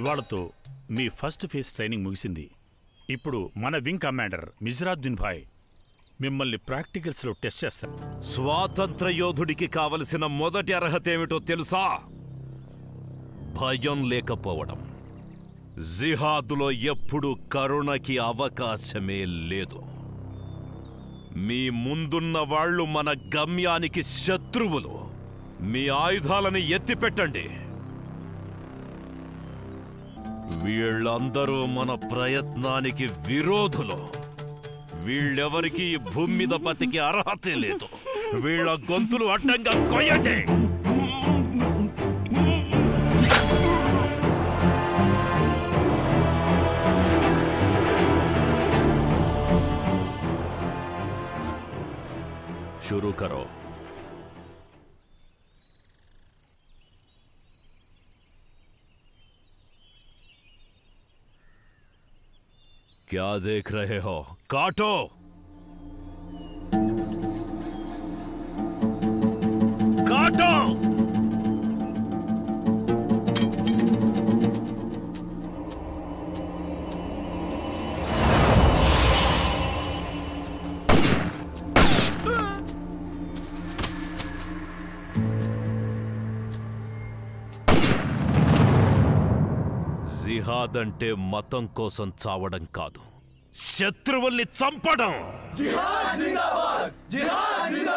ఇవాళతో మీ first phase training ముగిసింది ఇప్పుడు మన వింగ్ కమాండర్ మిజరాద్దీన్ భాయ్ మిమ్మల్ని ప్రాక్టికల్స్లో టెస్ట్ చేస్తారు స్వాతంత్ర యోధుడికి కావలసిన మొదటి అర్హత ఏమిటో తెలుసా భయం లేకపోవడం జిహాదులో ఎప్పుడు కరుణకి అవకాశమే లేదు మీ ముందున్న వాళ్ళు మన గమ్యానికి శత్రువులు మీ ఆయుధాలని ఎత్తిపెట్టండి వీళ్ళందరూ మన ప్రయత్నానికి విరోధులు వీళ్ళెవరికి ఈ భూమి మీద బతికి అర్హతే లేదు వీళ్ళ గొంతులు అడ్డంగా కొయ్యండి शुरू करो क्या देख रहे हो काटो काटो జిహాద్ అంటే మతం కోసం చావడం కాదు శత్రువుల్ని చంపడం जिहाद जिंदाबाद जिहाद जिंदाबाद